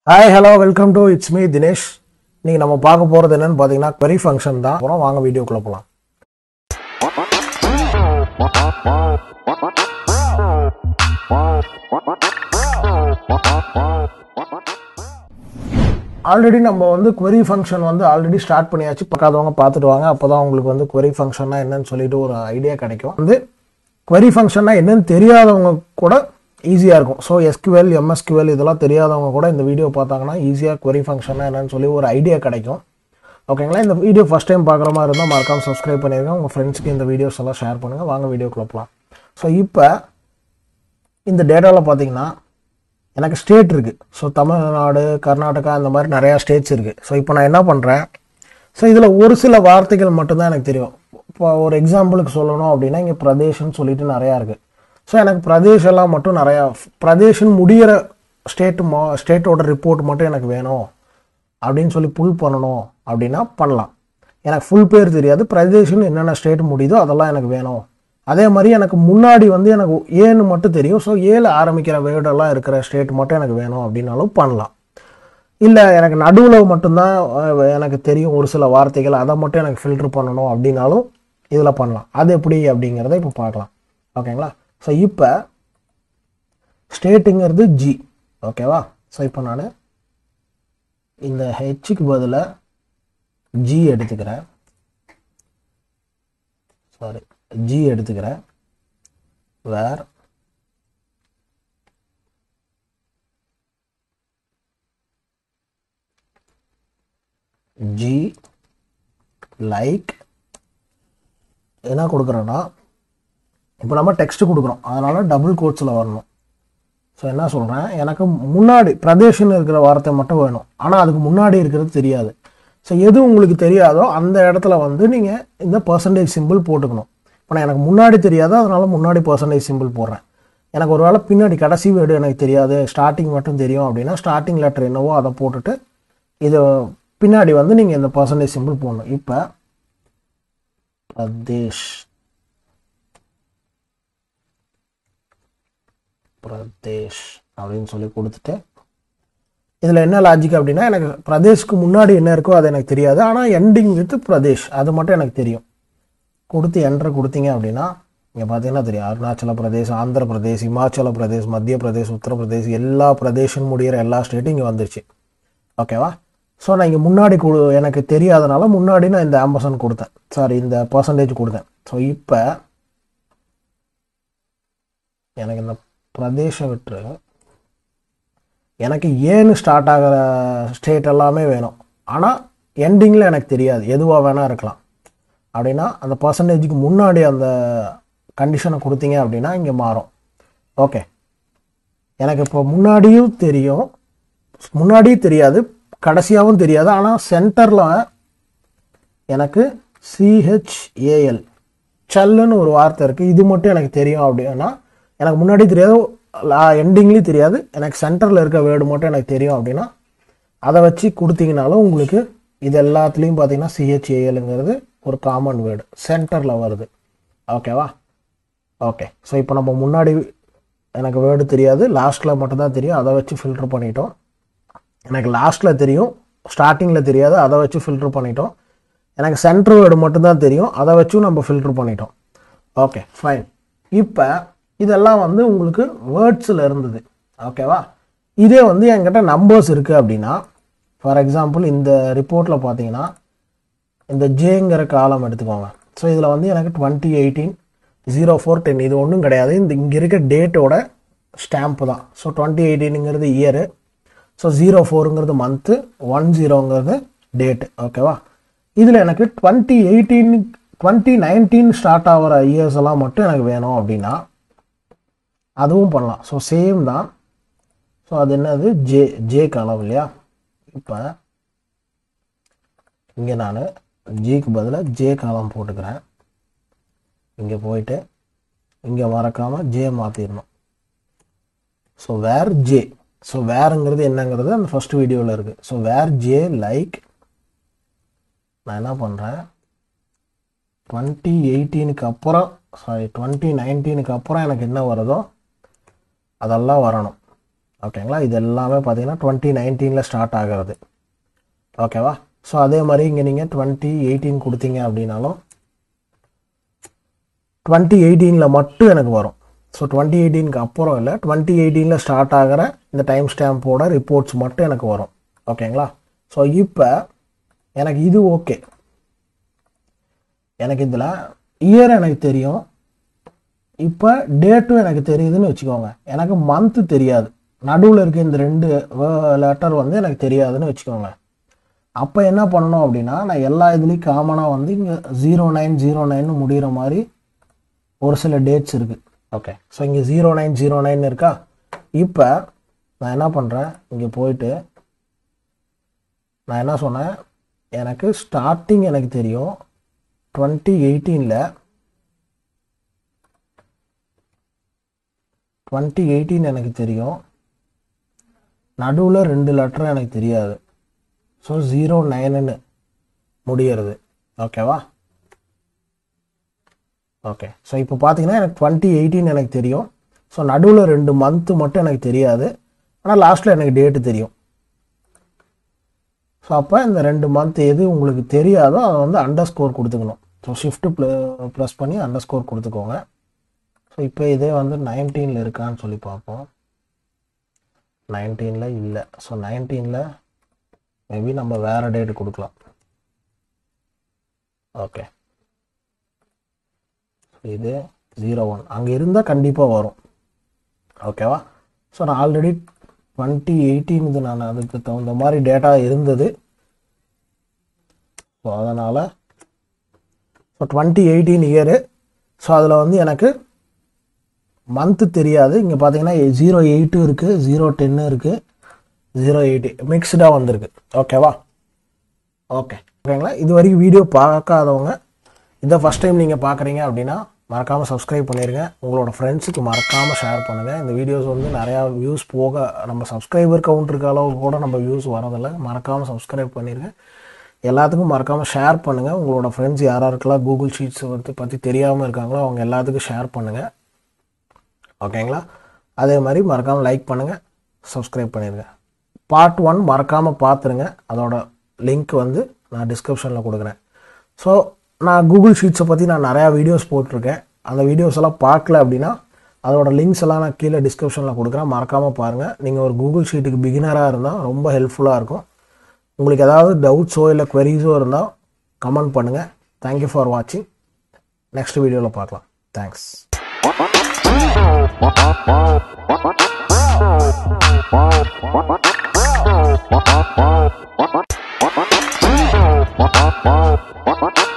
Hi hello welcome to it's me Dinesh நீங்கள் நம்ம பார்க்க போகிறது என்னன்னு பார்த்தீங்கன்னா query ஃபங்க்ஷன் தான் அப்புறம் வாங்க வீடியோக்குள்ளே போகலாம் ஆல்ரெடி நம்ம வந்து query ஃபங்க்ஷன் வந்து ஆல்ரெடி ஸ்டார்ட் பண்ணியாச்சு பார்க்காதவங்க பார்த்துட்டு வாங்க அப்போ தான் உங்களுக்கு வந்து query ஃபங்க்ஷன்னா என்னன்னு சொல்லிட்டு ஒரு ஐடியா கிடைக்கும் வந்து query ஃபங்க்ஷன்னா என்னன்னு தெரியாதவங்க கூட ஈஸியாக இருக்கும் ஸோ எஸ்கியூஎல் எம்எஸ்கியூஎல் இதெல்லாம் தெரியாதவங்க கூட இந்த வீடியோ பார்த்தாங்கன்னா ஈஸியாக query ஃபங்க்ஷன்னா என்னன்னு சொல்லி ஒரு ஐடியா கிடைக்கும் ஓகேங்களா இந்த வீடியோ ஃபஸ்ட் டைம் பார்க்குற மாதிரி இருந்தால் மறக்காம சப்ஸ்கிரைப் பண்ணிடுங்க உங்கள் ஃப்ரெண்ட்ஸ்க்கு இந்த வீடியோஸ் எல்லாம் ஷேர் பண்ணுங்கள் வாங்க வீடியோக்குள்ள போகலாம் ஸோ இப்போ இந்த டேட்டாவில் பார்த்தீங்கன்னா எனக்கு ஸ்டேட் இருக்குது ஸோ தமிழ்நாடு கர்நாடகா இந்த மாதிரி நிறையா ஸ்டேட்ஸ் இருக்குது ஸோ இப்போ நான் என்ன பண்ணுறேன் ஸோ இதில் ஒரு சில வார்த்தைகள் மட்டும்தான் எனக்கு தெரியும் இப்போ ஒரு எக்ஸாம்பிளுக்கு சொல்லணும் அப்படின்னா இங்கே பிரதேஷ்னு சொல்லிட்டு நிறையா இருக்குது ஸோ எனக்கு பிரதேஷ் எல்லாம் மட்டும் நிறையா பிரதேஷ்னு முடிகிற ஸ்டேட் மா ஸ்டேட்டோட ரிப்போர்ட் மட்டும் எனக்கு வேணும் அப்படின்னு சொல்லி புல் பண்ணணும் அப்படின்னா பண்ணலாம் எனக்கு ஃபுல் பேர் தெரியாது பிரதேஷ்னு என்னென்ன ஸ்டேட் முடியுதோ அதெல்லாம் எனக்கு வேணும் அதே மாதிரி எனக்கு முன்னாடி வந்து எனக்கு ஏன்னு மட்டும் தெரியும் ஸோ ஏல ஆரம்பிக்கிற வேர்டெல்லாம் இருக்கிற ஸ்டேட் மட்டும் எனக்கு வேணும் அப்படின்னாலும் பண்ணலாம் இல்லை எனக்கு நடுவில் மட்டும்தான் அஹ், எனக்கு தெரியும் ஒரு சில வார்த்தைகள் அதை மட்டும் எனக்கு ஃபில்டர் பண்ணணும் அப்படின்னாலும் இதில் பண்ணலாம் அது எப்படி அப்படிங்கிறத இப்போ பார்க்கலாம் ஓகேங்களா ஸோ இப்போ ஸ்டேட்டுங்கிறது ஜி ஓகேவா ஸோ இப்போ நான் இந்த ஹெச்சுக்கு பதிலாக ஜி எடுத்துக்கிறேன் சாரி ஜி எடுத்துக்கிறேன் வேர் ஜி லைக் என்ன கொடுக்குறோன்னா இப்போ நம்ம டெக்ஸ்ட் கொடுக்குறோம் அதனால் டபுள் கோட்ஸில் வரணும் ஸோ என்ன சொல்கிறேன் எனக்கு முன்னாடி பிரதேஷ்னு இருக்கிற வார்த்தை மட்டும் வேணும் ஆனால் அதுக்கு முன்னாடி இருக்கிறது தெரியாது ஸோ எது உங்களுக்கு தெரியாதோ அந்த இடத்துல வந்து நீங்கள் இந்த பர்சன்டேஜ் சிம்பிள் போட்டுக்கணும் இப்போ நான் எனக்கு முன்னாடி தெரியாதோ அதனால முன்னாடி பர்சன்டேஜ் சிம்பிள் போடுறேன் எனக்கு ஒரு வேளை பின்னாடி கடைசி வேர்டு எனக்கு தெரியாது ஸ்டார்டிங் மட்டும் தெரியும் அப்படின்னா ஸ்டார்டிங் லெட்டர் என்னவோ அதை போட்டுட்டு இது பின்னாடி வந்து நீங்கள் இந்த பர்சன்டேஜ் சிம்பிள் போடணும் இப்போ பிரதேஷ் பிரதேஷ் அப்படின்னு சொல்லி கொடுத்துட்டு இதில் என்ன லாஜிக் அப்படின்னா எனக்கு பிரதேஷ்க்கு முன்னாடி என்ன இருக்கோ அது எனக்கு தெரியாது ஆனால் எண்டிங் வித் பிரதேஷ் அது மட்டும் எனக்கு தெரியும் கொடுத்து என்ட்ரு கொடுத்தீங்க அப்படின்னா இங்கே பார்த்தீங்கன்னா தெரியும் அருணாச்சல பிரதேஷ் ஆந்திர பிரதேஷ் இமாச்சல பிரதேஷ் மத்திய பிரதேஷ் உத்தரப்பிரதேஷ் எல்லா பிரதேஷன் முடிகிற எல்லா ஸ்டேட்டும் இங்கே வந்துருச்சு ஓகேவா ஸோ நான் இங்கே முன்னாடி கொடு எனக்கு தெரியாதனால முன்னாடி நான் இந்த ஆம்பசன் கொடுத்தேன் சாரி இந்த பர்சன்டேஜ் கொடுத்தேன் ஸோ இப்போ எனக்கு இந்த பிரதேசம் விட்டு எனக்கு ஏன்னு ஸ்டார்ட் ஆகிற ஸ்டேட் எல்லாமே வேணும் ஆனால் எண்டிங்கில் எனக்கு தெரியாது எதுவாக வேணால் இருக்கலாம் அப்படின்னா அந்த பர்சன்டேஜுக்கு முன்னாடி அந்த கண்டிஷனை கொடுத்தீங்க அப்படின்னா இங்கே மாறும் ஓகே எனக்கு இப்போ முன்னாடியும் தெரியும் முன்னாடியும் தெரியாது கடைசியாகவும் தெரியாது ஆனால் சென்டரில் எனக்கு சிஹெச்ஏஎல் சல்லுன்னு ஒரு வார்த்தை இருக்குது இது மட்டும் எனக்கு தெரியும் அப்படின்னா எனக்கு முன்னாடி தெரியாது எண்டிங்லேயும் தெரியாது எனக்கு சென்டரில் இருக்க வேர்டு மட்டும் எனக்கு தெரியும் அப்படின்னா அதை வச்சு கொடுத்தீங்கனாலும் உங்களுக்கு இது எல்லாத்துலேயும் பார்த்தீங்கன்னா சிஹெச்ஏஎல்ங்கிறது ஒரு காமன் வேர்டு சென்டரில் வருது ஓகேவா ஓகே ஸோ இப்போ நம்ம முன்னாடி எனக்கு வேர்டு தெரியாது லாஸ்ட்டில் மட்டும்தான் தெரியும் அதை வச்சு ஃபில்டர் பண்ணிட்டோம் எனக்கு லாஸ்ட்டில் தெரியும் ஸ்டார்டிங்கில் தெரியாது அதை வச்சு ஃபில்டர் பண்ணிட்டோம் எனக்கு சென்டர் வேர்டு மட்டும்தான் தெரியும் அதை வச்சும் நம்ம ஃபில்டர் பண்ணிட்டோம் ஓகே ஃபைன் இப்போ இதெல்லாம் வந்து உங்களுக்கு வேர்ட்ஸில் இருந்தது ஓகேவா இதே வந்து என்கிட்ட நம்பர்ஸ் இருக்குது அப்படின்னா ஃபார் எக்ஸாம்பிள் இந்த ரிப்போர்ட்டில் பார்த்தீங்கன்னா இந்த ஜேங்கிற காலம் எடுத்துக்கோங்க ஸோ இதில் வந்து எனக்கு twenty eighteen zero four ten இது ஒன்றும் கிடையாது இந்த இங்கே இருக்க டேட்டோட ஸ்டாம்ப்பு தான் ஸோ டுவெண்ட்டி எயிட்டீனுங்கிறது இயரு ஸோ ஜீரோ ஃபோருங்கிறது மந்த்து ஒன் ஜீரோங்கிறது டேட்டு ஓகேவா இதில் எனக்கு twenty eighteen twenty nineteen start ஆகிற இயர்ஸ் எல்லாம் மட்டும் எனக்கு வேணும் அப்படின்னா அதுவும் பண்ணலாம் ஸோ சேம் தான் ஸோ அது என்னது ஜே ஜே காலம் இல்லையா இப்போ இங்கே நான் ஜிக்கு பதிலாக ஜே காலம் போட்டுக்கிறேன் இங்கே போயிட்டு இங்கே மறக்காமல் ஜே மாற்றிடணும் ஸோ வேர் ஜே ஸோ வேறுங்கிறது என்னங்கிறது அந்த ஃபஸ்ட் வீடியோவில் இருக்குது ஸோ வேர் ஜே லைக் நான் என்ன பண்ணுறேன் டுவெண்ட்டி எயிட்டீனுக்கு அப்புறம் சாரி டுவெண்ட்டி நைன்டீனுக்கு அப்புறம் எனக்கு என்ன வருதோ அதெல்லாம் வரணும் ஓகேங்களா இது எல்லாமே பார்த்தீங்கன்னா டுவெண்ட்டி நைன்டீனில் ஸ்டார்ட் ஆகிறது ஓகேவா ஸோ அதே மாதிரி இங்கே நீங்கள் டுவெண்ட்டி எயிட்டீன் கொடுத்தீங்க அப்படின்னாலும் டுவெண்ட்டி எயிட்டீனில் மட்டும் எனக்கு வரும் ஸோ டுவெண்ட்டி எயிட்டீனுக்கு அப்புறம் இல்லை டுவெண்ட்டி எயிட்டீனில் ஸ்டார்ட் ஆகிற இந்த டைம் ஸ்டாம்போட ரிப்போர்ட்ஸ் மட்டும் எனக்கு வரும் ஓகேங்களா ஸோ இப்போ எனக்கு இது ஓகே எனக்கு இதில் இயர் எனக்கு தெரியும் இப்போ டேட்டும் எனக்கு தெரியுதுன்னு வச்சுக்கோங்க எனக்கு மந்த்து தெரியாது நடுவில் இருக்க இந்த ரெண்டு லெட்டர் வந்து எனக்கு தெரியாதுன்னு வச்சுக்கோங்க அப்போ என்ன பண்ணணும் அப்படின்னா நான் எல்லா இதுலேயும் காமனாக வந்து இங்கே ஜீரோ நைன் ஜீரோ நைன் முடிகிற மாதிரி ஒரு சில டேட்ஸ் இருக்குது ஓகே ஸோ இங்கே ஜீரோ நைன் ஜீரோ நைன் இருக்கா இப்போ நான் என்ன பண்ணுறேன் இங்கே போயிட்டு நான் என்ன சொன்னேன் எனக்கு ஸ்டார்டிங் எனக்கு தெரியும் டுவெண்ட்டி எயிட்டீனில் டுவெண்ட்டி எயிட்டீன் எனக்கு தெரியும் நடுவில் ரெண்டு லெட்டரும் எனக்கு தெரியாது ஸோ ஜீரோ நைனுன்னு முடியறது ஓகேவா ஓகே ஸோ இப்போ பார்த்தீங்கன்னா எனக்கு டுவெண்ட்டி எயிட்டீன் எனக்கு தெரியும் ஸோ நடுவில் ரெண்டு மந்த்து மட்டும் எனக்கு தெரியாது ஆனால் லாஸ்ட்டில் எனக்கு டேட்டு தெரியும் ஸோ அப்போ இந்த ரெண்டு மந்த் எது உங்களுக்கு தெரியாதோ அதை வந்து அண்டர் ஸ்கோர் கொடுத்துக்கணும் ஸோ ஷிஃப்ட்டு ப்ள ப்ளஸ் பண்ணி அண்டர் ஸ்கோர் கொடுத்துக்கோங்க ஸோ இப்போ இதே வந்து நைன்டீனில் இருக்கான்னு சொல்லி பார்ப்போம் நைன்டீனில் இல்லை ஸோ நைன்டீனில் மேபி நம்ம வேறு டேட் கொடுக்கலாம் ஓகே இது ஜீரோ ஒன் அங்கே இருந்தால் கண்டிப்பாக வரும் ஓகேவா ஸோ நான் ஆல்ரெடி டுவெண்ட்டி எயிட்டீன் இது நான் அதுக்கு தகுந்த மாதிரி டேட்டா இருந்தது ஸோ அதனால் so twenty eighteen year so அதில் வந்து எனக்கு மந்த்து தெரியாது இங்கே பார்த்தீங்கன்னா ஜீரோ எயிட்டும் இருக்குது ஜீரோ டென்னு இருக்குது ஜீரோ எயிட்டி மிக்ஸ்டாக வந்திருக்கு ஓகேவா ஓகே ஓகேங்களா இது வரைக்கும் வீடியோ பார்க்காதவங்க இதை ஃபஸ்ட் டைம் நீங்கள் பார்க்குறீங்க அப்படின்னா மறக்காமல் சப்ஸ்கிரைப் பண்ணிடுங்க உங்களோட ஃப்ரெண்ட்ஸுக்கு மறக்காமல் ஷேர் பண்ணுங்கள் இந்த வீடியோஸ் வந்து நிறையா வியூஸ் போக நம்ம சப்ஸ்கிரைபர் கவுண்ட் இருக்க அளவுக்கு கூட நம்ம வியூஸ் வரதில்லை மறக்காமல் சப்ஸ்கிரைப் பண்ணிடுங்க எல்லாத்துக்கும் மறக்காமல் ஷேர் பண்ணுங்கள் உங்களோட ஃப்ரெண்ட்ஸ் யார் யாருக்கெல்லாம் கூகுள் ஷீட்ஸ் வந்து பற்றி தெரியாமல் இருக்காங்களோ அவங்க எல்லாத்துக்கும் ஷேர் பண்ணுங்கள் ஓகேங்களா அதே மாதிரி மறக்காமல் லைக் பண்ணுங்கள் சப்ஸ்கிரைப் பண்ணிடுங்க பார்ட் ஒன் மறக்காமல் பார்த்துருங்க அதோட லிங்க் வந்து நான் டிஸ்கிரிப்ஷனில் கொடுக்குறேன் ஸோ நான் கூகுள் ஷீட்ஸை பற்றி நான் நிறையா வீடியோஸ் போட்டிருக்கேன் அந்த வீடியோஸ் எல்லாம் பார்க்கல அப்படின்னா அதோட லிங்க்ஸ் எல்லாம் நான் கீழே டிஸ்கிரிப்ஷனில் கொடுக்குறேன் மறக்காமல் பாருங்கள் நீங்கள் ஒரு கூகுள் ஷீட்டுக்கு பிகினராக இருந்தால் ரொம்ப ஹெல்ப்ஃபுல்லாக இருக்கும் உங்களுக்கு ஏதாவது டவுட்ஸோ இல்லை queries-ஓ இருந்தால் கமெண்ட் பண்ணுங்கள் தேங்க்யூ ஃபார் வாட்சிங் நெக்ஸ்ட் வீடியோவில் பார்க்கலாம் தேங்க்ஸ் What?